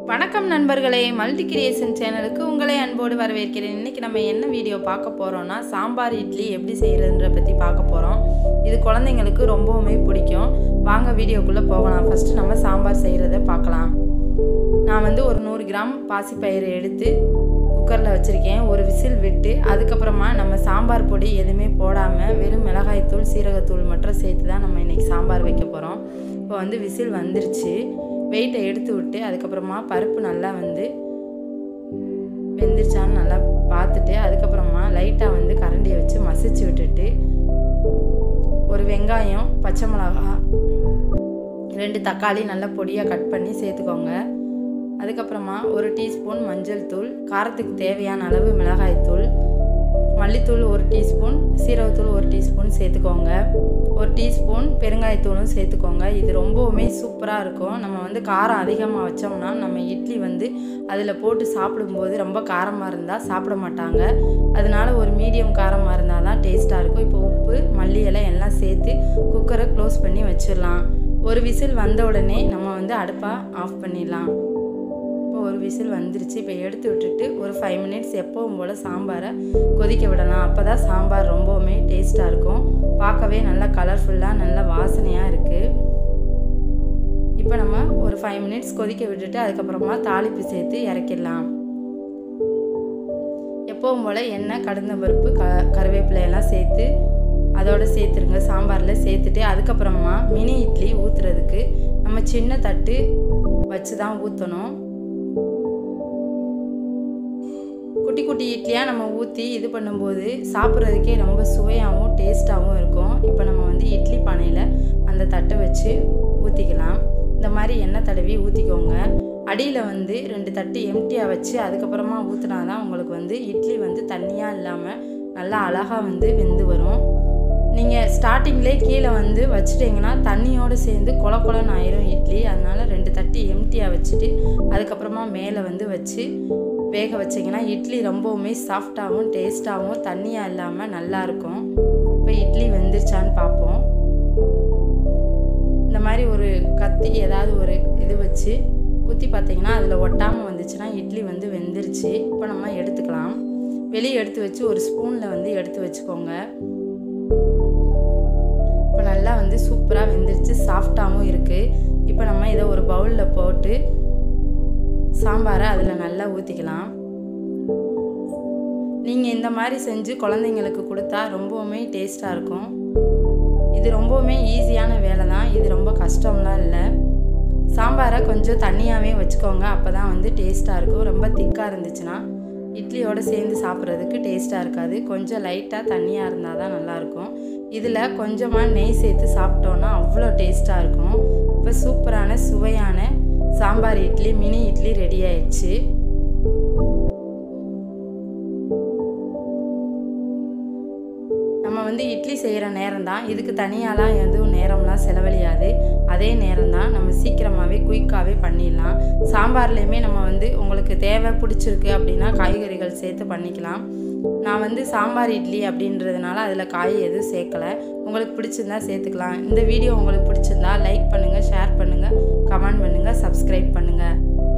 வணக்கம் நண்பர்களே multi creation சேனலுக்கு உங்களை அன்போடு வரவேற்கிறேன் இன்றைக்கி நம்ம என்ன வீடியோ பார்க்க போகிறோம்னா சாம்பார் இட்லி எப்படி செய்கிறதுன்ற பற்றி பார்க்க போகிறோம் இது குழந்தைங்களுக்கு ரொம்பவுமே பிடிக்கும் வாங்க வீடியோக்குள்ளே போகலாம் ஃபஸ்ட்டு நம்ம சாம்பார் செய்கிறத பார்க்கலாம் நான் வந்து ஒரு நூறு கிராம் பாசிப்பயிறு எடுத்து குக்கரில் வச்சுருக்கேன் ஒரு விசில் விட்டு அதுக்கப்புறமா நம்ம சாம்பார் பொடி எதுவுமே போடாமல் வெறும் மிளகாய்த்தூள் சீரகத்தூள் மட்டும் சேர்த்து தான் நம்ம இன்றைக்கி சாம்பார் வைக்க போகிறோம் இப்போ வந்து விசில் வந்துருச்சு வெயிட்டை எடுத்து விட்டு அதுக்கப்புறமா பருப்பு நல்லா வந்து வெந்துருச்சான்னு நல்லா பார்த்துட்டு அதுக்கப்புறமா லைட்டாக வந்து கரண்டியை வச்சு மசிச்சு விட்டுட்டு ஒரு வெங்காயம் பச்சை மிளகா ரெண்டு தக்காளி நல்லா பொடியாக கட் பண்ணி சேர்த்துக்கோங்க அதுக்கப்புறமா ஒரு டீஸ்பூன் மஞ்சள் தூள் காரத்துக்கு தேவையான அளவு மிளகாய்த்தூள் மல்லித்தூள் ஒரு டீஸ்பூன் சீரகத்தூள் ஒரு டீஸ்பூன் சேர்த்துக்கோங்க ஒரு டீஸ்பூன் பெருங்காயத்தூளும் சேர்த்துக்கோங்க இது ரொம்பவுமே சூப்பராக இருக்கும் நம்ம வந்து காரம் அதிகமாக வச்சோம்னா நம்ம இட்லி வந்து அதில் போட்டு சாப்பிடும்போது ரொம்ப காரமாக இருந்தால் சாப்பிட மாட்டாங்க அதனால ஒரு மீடியம் காரமாக இருந்தால் தான் டேஸ்ட்டாக இருக்கும் இப்போ உப்பு மல்லி இலை எல்லாம் சேர்த்து குக்கரை க்ளோஸ் பண்ணி வச்சிடலாம் ஒரு விசில் வந்த உடனே நம்ம வந்து அடுப்பை ஆஃப் பண்ணிடலாம் இப்போ ஒரு விசில் வந்துருச்சு இப்போ எடுத்து விட்டுட்டு ஒரு ஃபைவ் மினிட்ஸ் எப்பவும் போல் சாம்பாரை கொதிக்க விடலாம் அப்போ தான் சாம்பார் ரொம்பவுமே டேஸ்ட்டாக இருக்கும் பார்க்கவே நல்லா கலர்ஃபுல்லாக நல்ல வாசனையாக இருக்குது இப்போ நம்ம ஒரு ஃபைவ் மினிட்ஸ் கொதிக்க விட்டுட்டு அதுக்கப்புறமா தாளிப்பு சேர்த்து இறக்கிடலாம் எப்பவும் போல் எண்ணெய் கடுந்த பருப்பு க கருவேப்பிலையெல்லாம் சேர்த்து அதோடு சேர்த்துருங்க சாம்பாரில் சேர்த்துட்டு அதுக்கப்புறமா மினி இட்லி ஊற்றுறதுக்கு நம்ம சின்ன தட்டு வச்சு தான் ஊற்றணும் குட்டி குட்டி இட்லியாக நம்ம ஊற்றி இது பண்ணும்போது சாப்பிட்றதுக்கே ரொம்ப சுவையாகவும் டேஸ்ட்டாகவும் இருக்கும் இப்போ நம்ம வந்து இட்லி பானையில் அந்த தட்டை வச்சு ஊற்றிக்கலாம் இந்த மாதிரி எண்ணெய் தடவி ஊற்றிக்கோங்க அடியில் வந்து ரெண்டு தட்டு எம்டியாக வச்சு அதுக்கப்புறமா ஊற்றினா தான் உங்களுக்கு வந்து இட்லி வந்து தண்ணியாக இல்லாமல் நல்லா அழகாக வந்து வெந்து வரும் நீங்கள் ஸ்டார்டிங்லேயே கீழே வந்து வச்சுட்டிங்கன்னா தண்ணியோடு சேர்ந்து கொல கொலன்னு ஆயிரும் இட்லி அதனால் ரெண்டு தட்டு எம்டியாக வச்சுட்டு அதுக்கப்புறமா மேலே வந்து வச்சு வேக வச்சிங்கன்னா இட்லி ரொம்பவுமே சாஃப்டாகவும் டேஸ்ட்டாகவும் தண்ணியாக இல்லாமல் நல்லாயிருக்கும் இப்போ இட்லி வெந்துருச்சான்னு பார்ப்போம் இந்த மாதிரி ஒரு கத்தி ஏதாவது ஒரு இது வச்சு குத்தி பார்த்தீங்கன்னா அதில் ஒட்டாமல் வந்துச்சுன்னா இட்லி வந்து வெந்துருச்சு இப்போ நம்ம எடுத்துக்கலாம் வெளியே எடுத்து வச்சு ஒரு ஸ்பூனில் வந்து எடுத்து வச்சுக்கோங்க இப்போ நல்லா வந்து சூப்பராக வெந்துருச்சு சாஃப்டாகவும் இருக்குது இப்போ நம்ம இதை ஒரு பவுலில் போட்டு சாம்பாரை அதில் நல்லா ஊற்றிக்கலாம் நீங்கள் இந்த மாதிரி செஞ்சு குழந்தைங்களுக்கு கொடுத்தா ரொம்பவுமே டேஸ்ட்டாக இருக்கும் இது ரொம்பவுமே ஈஸியான வேலை தான் இது ரொம்ப கஷ்டம்லாம் இல்லை சாம்பாரை கொஞ்சம் தண்ணியாகவே வச்சுக்கோங்க அப்போ தான் வந்து டேஸ்ட்டாக இருக்கும் ரொம்ப திக்காக இருந்துச்சுன்னா இட்லியோடு சேர்ந்து சாப்பிட்றதுக்கு டேஸ்ட்டாக இருக்காது கொஞ்சம் லைட்டாக தண்ணியாக இருந்தால் தான் நல்லாயிருக்கும் இதில் கொஞ்சமாக நெய் சேர்த்து சாப்பிட்டோன்னா அவ்வளோ டேஸ்ட்டாக இருக்கும் இப்போ சூப்பரான சுவையான சாம்பார் இட்லி மினி இட்லி ரெடி ஆயிடுச்சு நம்ம வந்து இட்லி செய்கிற நேரம் தான் இதுக்கு தனியாலாம் எதுவும் நேரம்லாம் செலவழியாது அதே நேரம் தான் நம்ம சீக்கிரமாகவே குயிக்காகவே பண்ணிடலாம் சாம்பார்லேயுமே நம்ம வந்து உங்களுக்கு தேவை பிடிச்சிருக்கு அப்படின்னா காய்கறிகள் சேர்த்து பண்ணிக்கலாம் நான் வந்து சாம்பார் இட்லி அப்படின்றதுனால அதில் காய் எதுவும் சேர்க்கலை உங்களுக்கு பிடிச்சிருந்தா சேர்த்துக்கலாம் இந்த வீடியோ உங்களுக்கு பிடிச்சிருந்தா லைக் பண்ணுங்கள் ஷேர் பண்ணுங்கள் கமெண்ட் பண்ணுங்கள் சப்ஸ்கிரைப் பண்ணுங்கள்